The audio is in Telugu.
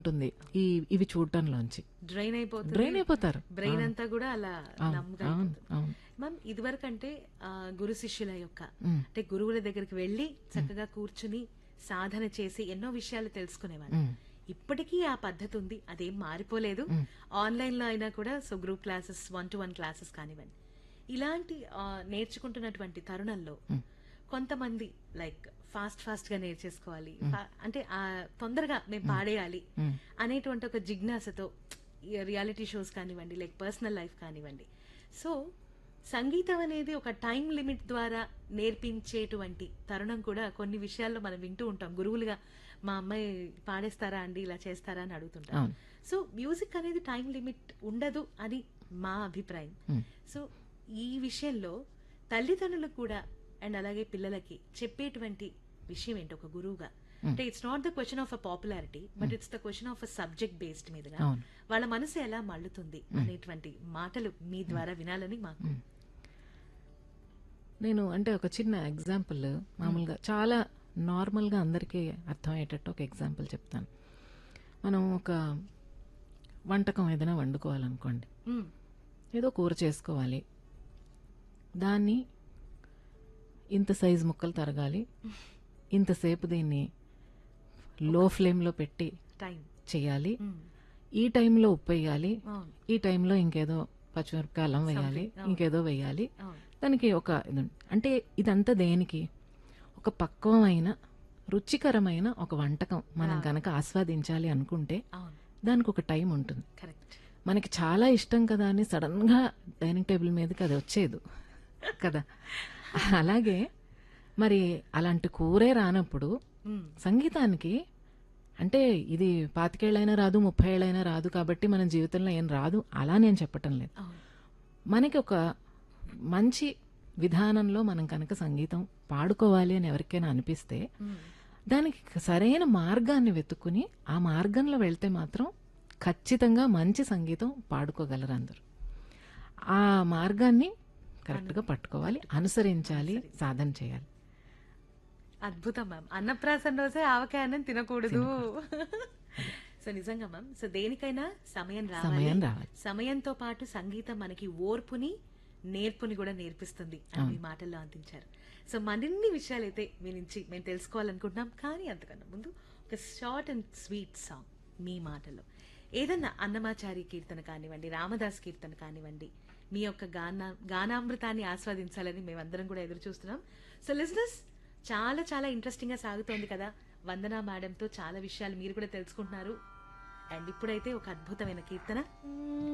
ఉంటుంది ఈ ఇవి చూడటంలోంచి డ్రైన్ అయిపోతుంది డ్రైన్ అయిపోతారు బ్రెయిన్ అవును. అంతా కూడా అలా అవును, నమ్గా అవును అయిపోతుంది అవును మ్యామ్ ఇదివరకు అంటే ఆ, గురు శిష్యుల యొక్క మ్మ్. అంటే గురువుల దగ్గరికి వెళ్ళి చక్కగా కూర్చుని సాధన చేసి ఎన్నో విషయాలు తెలుసుకునేవాళ్ళు మ్మ్. ఇప్పటికీ ఆ పద్ధతి ఉంది అదేం మారిపోలేదు ఆన్లైన్ లో అయినా కూడా so group classes one to one classes కానివ్వండి ఇలాంటి ఆ, నేర్చుకుంటున్నటువంటి తరుణంలో కొంతమంది లైక్ ఫాస్ట్ ఫాస్ట్ గా నేర్చేసుకోవాలి ఫా- అంటే ఆ తొందరగా మేము పాడేయాలి మ్మ్. అనేటువంటి ఒక జిజ్ఞాసతో రియాలిటీ షోస్ కానివ్వండి లైక్ పర్సనల్ లైఫ్ కానివ్వండి సో సంగీతం అనేది ఒక టైం లిమిట్ ద్వారా నేర్పించేటువంటి తరుణం కూడా కొన్ని విషయాల్లో మనం వింటూ ఉంటాం గురువులుగా మా అమ్మాయి పాడేస్తారా అండి ఇలా చేస్తారా అని అడుగుతుంటాం అవును. సో మ్యూజిక్ అనేది టైం లిమిట్ ఉండదు అని మా అభిప్రాయం మ్మ్. సో ఈ విషయంలో తల్లిదండ్రులకు కూడా అండ్ అలాగే పిల్లలకి చెప్పేటువంటి విషయం ఏంటి ఒక గురువుగా అంటే it's not the question of uh popularity but it's the question of uh subject based మీదుగా అవును. వాళ్ళ మనసు ఎలా మళ్ళుతుంది అనేటువంటి మాటలు మీ ద్వారా వినాలని మాకు నేను అంటే ఒక చిన్న ఎగ్జాంపుల్ మామూలుగా చాలా నార్మల్గా అందరికీ అర్థమయ్యేటట్టు ఒక ఎగ్జాంపుల్ చెప్తాను మనం ఒక వంటకం ఏదైనా వండుకోవాలనుకోండి మ్మ్. ఏదో కూర చేసుకోవాలి దాన్ని ఇంత సైజు ముక్కలు తరగాలి ఇంతసేపు దీన్ని లో ఫ్లేమ్లో పెట్టి టైం చేయాలి మ్మ్. ఈ టైంలో ఉప్పు వేయాలి అవును ఈ టైంలో ఇంకేదో పచ్చిమిరపకాయ అల్లం వేయాలి ఇంకేదో వేయాలి అవును దానికి ఒక ఇది ఉంది. అంటే ఇదంతా దేనికి ఒక పక్వమైన రుచికరమైన ఒక వంటకం మనం కనుక ఆస్వాదించాలి అనుకుంటే అవును దానికి ఒక టైం ఉంటుంది కరెక్ట్ మనకి చాలా ఇష్టం కదా అని సడన్గా డైనింగ్ టేబుల్ మీదకి అది వచ్చేదు కదా అలాగే మరి అలాంటి కూరే రానప్పుడు సంగీతానికి అంటే ఇది పాతికేళ్ళైనా రాదు ముప్పై ఏళ్ళైనా రాదు కాబట్టి మన జీవితంలో ఏం రాదు అలా నేను చెప్పటం లేదు అవును మనకి ఒక మంచి విధానంలో మనం కనుక సంగీతం పాడుకోవాలి అని ఎవరికైనా అనిపిస్తే మ్మ్. దానికి సరైన మార్గాన్ని వెతుక్కుని ఆ మార్గంలో వెళ్తే మాత్రం ఖచ్చితంగా మంచి సంగీతం పాడుకోగలరు అందరూ ఆ మార్గాన్ని కరెక్ట్గా పట్టుకోవాలి అనుసరించాలి సాధన చేయాలి అద్భుతం మ్యామ్ అన్నప్రాసన రోజే ఆవకాయ అన్నం తినకూడదు సో నిజంగా మ్యామ్ సో దేనికైనా సమయం రావాలి సమయం రావాలి సమయంతో పాటు సంగీతం మనకి ఓర్పుని నేర్పుని కూడా నేర్పిస్తుంది అని మీ మాటల్లో అందించారు సో మరిన్ని విషయాలు అయితే మీ నుంచి మేము తెలుసుకోవాలనుకుంటున్నాం కానీ అంతకన్నా ముందు ఒక షార్ట్ అండ్ స్వీట్ సాంగ్ మీ మాటలో ఏదన్నా అన్నమాచారి కీర్తన కానివ్వండి రామదాస్ కీర్తన కానివ్వండి మీ యొక్క గాన గానామృతాన్ని ఆస్వాదించాలని మేమందరం కూడా ఎదురు చూస్తున్నాం సో లిజినెస్ చాలా చాలా ఇంట్రెస్టింగ్ గా సాగుతోంది కదా వందనా మేడంతో చాలా విషయాలు మీరు కూడా తెలుసుకుంటున్నారు అండ్ ఇప్పుడైతే ఒక అద్భుతమైన కీర్తన